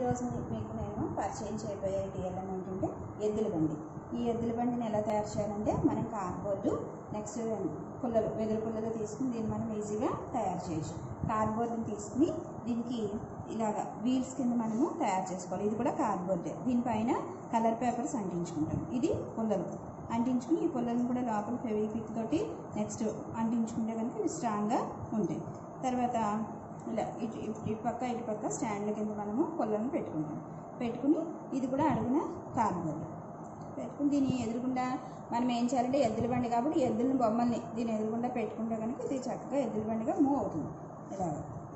ఈరోజు మీకు నేను పరిచయం చేయబోయే టీఎల్ఎం ఏంటంటే ఎద్దుల బండి ఈ ఎద్దుల బండిని ఎలా తయారు చేయాలంటే మనం కార్డ్బోర్డు నెక్స్ట్ పుల్లలు వెదురు పుల్లలు తీసుకుని దీన్ని మనం ఈజీగా తయారు చేయొచ్చు కార్డ్బోర్డ్ని తీసుకుని దీనికి ఇలాగ వీల్స్ కింద మనము తయారు చేసుకోవాలి ఇది కూడా కార్డ్బోర్డే దీనిపైన కలర్ పేపర్స్ అంటించుకుంటాం ఇది పుల్లలు అంటించుకుని ఈ పుల్లలను కూడా లోపల ఫెవిక్విక్ తోటి నెక్స్ట్ అంటించుకుంటే కనుక ఇవి స్ట్రాంగ్గా ఉంటాయి తర్వాత ఇలా ఇటు ఇటు ఇటు పక్క ఇటు పక్క స్టాండ్ల కింద మనము పుల్లను పెట్టుకుంటాం పెట్టుకుని ఇది కూడా అడుగున కార్బోర్డ్ పెట్టుకుని దీని ఎదురుగుండా మనం ఏం చేయాలంటే ఎద్దుల బండి కాబట్టి ఎద్దుల బొమ్మల్ని దీని ఎదురుగుండా పెట్టుకుంటే కనుక ఇది చక్కగా ఎద్దుల బండిగా మూవ్ అవుతుంది ఇలాగ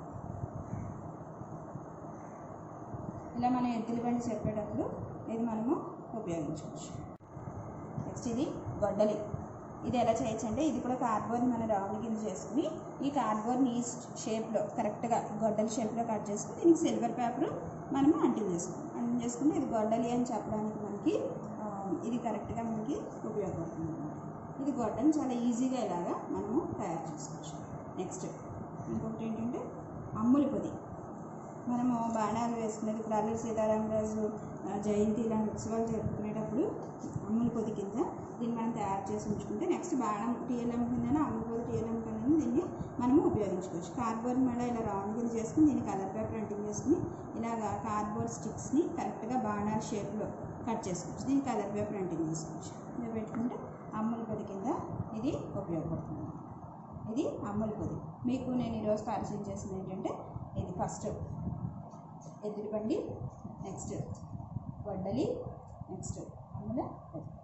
ఇలా మనం ఎద్దుల బండి చెప్పేటప్పుడు ఇది మనము ఉపయోగించవచ్చు నెక్స్ట్ ఇది గొడ్డలి ఇది ఎలా చేయొచ్చు అంటే ఇది కూడా కార్డ్బోర్డ్ మన రౌండ్ కింద చేసుకుని ఈ కార్డ్బోర్డ్ని ఈ షేప్లో కరెక్ట్గా గొడ్డలి షేప్లో కట్ చేసుకుని దీనికి సిల్వర్ పేపర్ మనము అంటింగ్ చేసుకుంటాం అంటింగ్ చేసుకుంటే ఇది గొడ్డలి అని చెప్పడానికి మనకి ఆ, ఇది కరెక్ట్గా మనకి ఉపయోగపడుతుంది అన్నమాట ఇది గొడ్డని చాలా ఈజీగా ఇలాగా మనము తయారు చేసుకోవచ్చు నెక్స్ట్ ఇంకొకటి ఏంటంటే అమ్ములి పొది మనము బాణాలు వేసుకునేది ఇప్పుడు అల్లూరి సీతారామరాజు ఆ, జయంతి ఇలాంటి ఉత్సవాలు జరుపుకునేటప్పుడు అమ్ముల పొది కింద దీన్ని మనం తయారు చేసి ఉంచుకుంటే నెక్స్ట్ బాణం టీఎల్ఎం కింద అమ్ముల పొది టీఎల్ఎం కింద దీన్ని మనము ఉపయోగించుకోవచ్చు కార్డ్బోర్డ్ మళ్ళీ ఇలా రౌండ్ కింద చేసుకుని దీన్ని కలర్ పేపర్ అంటింగ్ చేసుకుని ఇలాగా కార్డ్బోర్డ్ స్టిక్స్ని కరెక్ట్గా బాణాల షేప్లో కట్ చేసుకోవచ్చు దీన్ని కలర్ పేపర్ అంటింగ్ చేసుకోవచ్చు ఇలా పెట్టుకుంటే అమ్ముల పొది కింద ఇది ఉపయోగపడుతుంది ఇది అమ్ముల పొది మీకు నేను ఈరోజు పరిచయం చేసింది ఏంటంటే ఇది ఫస్ట్ ఎద్దుల బండి నెక్స్ట్ వడ్డలి నెక్స్ట్ అమ్ముల పొది